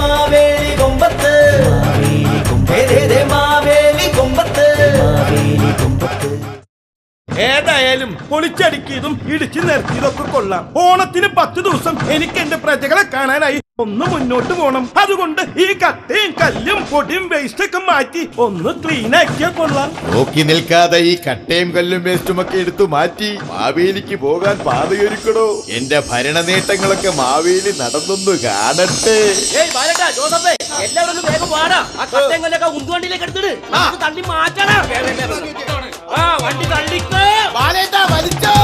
മാവേലി കൊമ്പത്ത് ഏതേതേ മാവേലി കൊമ്പത്ത് മാവേലി കൊമ്പത്ത് ഏതായാലും പൊളിച്ചടുക്കിയതും ഇടിച്ചു നിർത്തിയതൊക്കെ കൊള്ളാം ഓണത്തിന് പത്ത് ദിവസം എനിക്ക് എന്റെ പ്രജകളെ കാണാനായി ഒന്ന് മുന്നോട്ട് പോണം അതുകൊണ്ട് ഈ കട്ടയും കല്ലും പൊടിയും വേസ്റ്റ് ഒക്കെ മാറ്റി ഒന്ന് ക്ലീൻ ആക്കിയാൽ കൊള്ളാം നോക്കി നിൽക്കാതെ ഈ കട്ടയും കല്ലും വേസ്റ്റും ഒക്കെ എടുത്തു മാറ്റി മാവേലിക്ക് പോകാൻ പാതയൊരുക്കണോ എന്റെ ഭരണ നേട്ടങ്ങളൊക്കെ മാവേലി നടന്നൊന്ന് കാണട്ടെ ഏയ് ബാലേട്ടാ ജോസഫേ എല്ലാവരും ഒന്ന് വേഗം വാടാ ആ കട്ടങ്ങളൊക്കെ ഉന്തുവണ്ടിയിലേക്ക് എടുത്തിട്ട് നമുക്ക് തള്ളി മാറ്റണം ആ വണ്ടി തള്ളിക്ക് വലിച്ചോ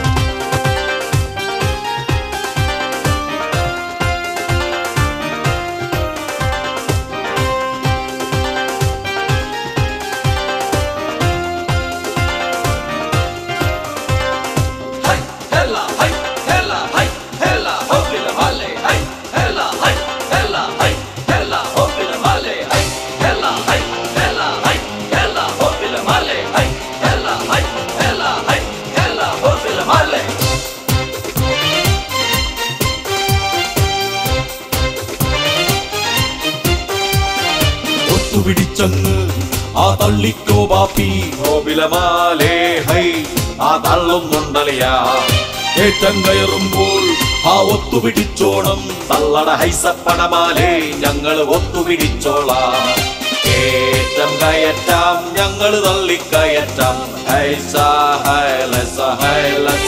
ഒത്തുപിടിച്ചങ്ങ് ആ തള്ളിക്കോ ബാപ്പി ഗോപിലമാലേ ഹൈ ആ തള്ളുന്നുണ്ടലയ ഏറ്റം കയറുമ്പോൾ ആ ഒത്തുപിടിച്ചോണം തള്ളട ഹൈസപ്പടമാലേ ഞങ്ങൾ ഒത്തുപിടിച്ചോളാം ഏറ്റം കയറ്റാം ഞങ്ങൾ തള്ളിക്കയറ്റാം ഹൈസ ഹൈലസ ഹൈലസ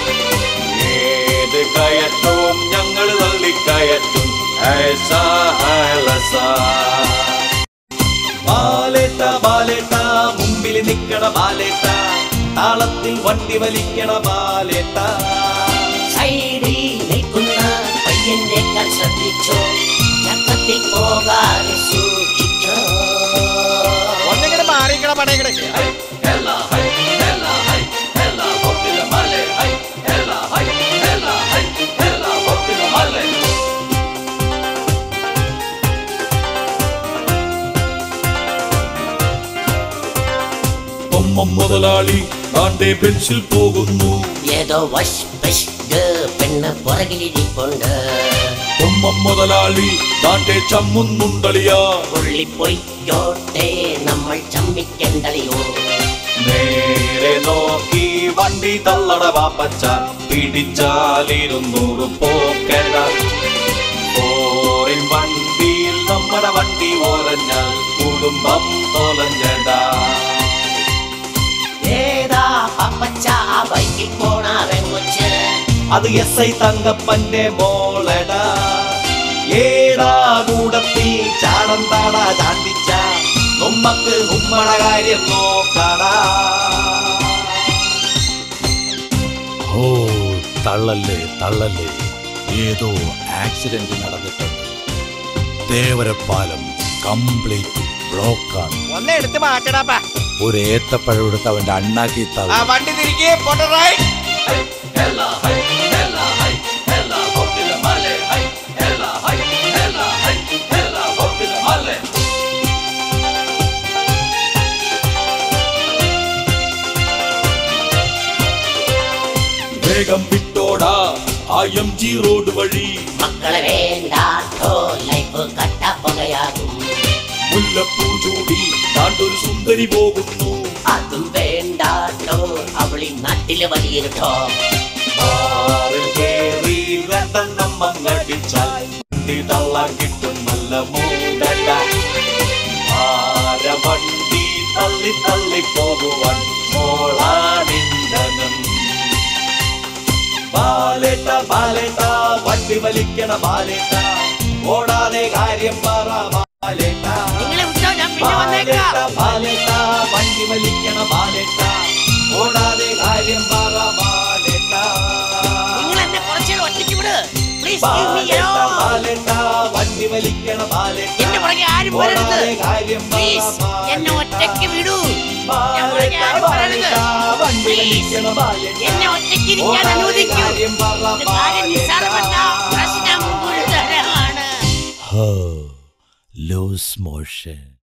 ഏത് കയറ്റവും ഞങ്ങൾ തള്ളിക്കയറ്റും ഹൈസ ഹൈലസ ബാലേട്ട ബാലേട്ട മുമ്പിൽ നിക്കണ ബാലേട്ട താളത്തിൽ വണ്ടി വലിക്കണ ബാലേട്ട സൈഡിൽ നിൽക്കുന്ന പയ്യനേക്കാൾ ശ്രദ്ധിച്ചോ ചക്കത്തിൽ പോകാതെ സൂക്ഷിച്ചോ ഒന്നെങ്ങനെ മാറിക്കണ പടയങ്ങളെ ഹെല്ല ഹൈ ഹെല്ല ഹൈ ഹെല്ല ഹൊപ്പില മലേ ഹൈ ഹെല്ല ഹൈ ഹെല്ല ഹൈ ഹെല്ല ഹൊപ്പില മലേ തൊമ്മം മുതലാളി താണ്ടെ പെൻസിൽ പോകുന്നു ഏതോ വഷ് പഷ് ഗ പെണ്ണ് പുറകിലിരിപ്പുണ്ട് തൊമ്മം മുതലാളി താണ്ടെ ചമ്മുന്നുണ്ടളിയാ ഉള്ളിപ്പൊയ്ക്കോട്ടെ നമ്മൾ ചമ്മിക്കണ്ടളിയോ നേരെ നോക്കി വണ്ടി തള്ളട വാപ്പച്ച പിടിച്ചാലിരുന്നൂറ് പോക്കട ഓറിൻ വണ്ടിയിൽ നമ്മുടെ വണ്ടി ഓരഞ്ഞാൽ കുടുംബം തൊലഞ്ഞടാ ഏതാ പപ്പച്ച ആ ബൈക്കിൽ പോണ വെങ്ങൊച്ച് അത് എസ് ഐ തങ്കപ്പന്റെ മോളടാ ഏടാ കൂടത്തിൽ ചാടം താടാ ചാണ്ടിച്ച നമ്മക്ക് നമ്മട കാര്യം നോക്കടാ ഓ തള്ളല്ലേ തള്ളല്ലേ ഏതോ ആക്സിഡന്റ് നടന്നിട്ടുണ്ട് ദേവരപ്പാലം കംപ്ലീറ്റ് ബ്ലോക്കാണ് ഒന്ന് എടുത്ത് മാറ്റടാപ്പാ ഒരു ഏത്തപ്പഴം എടുത്ത് അവന്റെ അണ്ണാക്കി ആ തള്ളു വണ്ടി തിരികെ പൊട്ടറായി വേഗം വിട്ടോടാ ആ എം ജി റോഡ് വഴി മക്കളെ വേണ്ടാട്ടോ ലൈഫ് കട്ടപ്പുകയാകും മുല്ലപ്പൂ ചൂടി താണ്ടൊരു സുന്ദരി പോകുന്നു അതും വേണ്ടാട്ടോ അവളി നാട്ടിലെ വലിയൊരുട്ടോ ബാറിൽ കേറി രണ്ടെണ്ണം മങ്ങടിച്ചാൽ വണ്ടി തള്ളാൻ കിട്ടും നല്ല മൂടട ആര വണ്ടി തള്ളി തള്ളി പോകുവാൻ മോളാണിന്ധനം ബാലേട്ട ബാലേട്ട വണ്ടി വലിക്കണ ബാലേട്ട ഓടാതെ കാര്യം പറ ബാലേട്ട നിങ്ങളെ വിട്ടോ ഞാൻ പിന്നെ വന്നേക്കാം ബാലേട്ട ബാലേട്ട വണ്ടി വലിക്കണ ബാലേട്ട ഓടാതെ കാര്യം പറ ബാലേട്ട നിങ്ങൾ എന്നെ കുറച്ചുകൂടെ ഒറ്റയ്ക്ക് വിട് പ്ലീസ് ബാലേട്ട ബാലേട്ട വണ്ടി വലിക്കണ ബാലേട്ട എന്റെ പുറകെ ആരും വരരുത് ഓടാതെ കാര്യം പറ പ്ലീസ് എന്നെ ബാലേട്ട. ഒറ്റയ്ക്ക് വിടൂ ഞാൻ പുറകെ ബാലേട്ട ആരും വരരുത് ബാലേട്ട വണ്ടി പ്ലീസ് വലിക്കണ ബാലേട്ട എന്നെ ഒറ്റയ്ക്ക് ഇരിക്കാൻ ഓടാതെ അനുവദിക്കൂ കാര്യം പറ ഇത് കാര്യം നിസ്സാരമല്ല ബാലേട്ട. പ്രശ്നം ഗുരുതരമാണ് ഹോ ലൂസ് മോഷൻ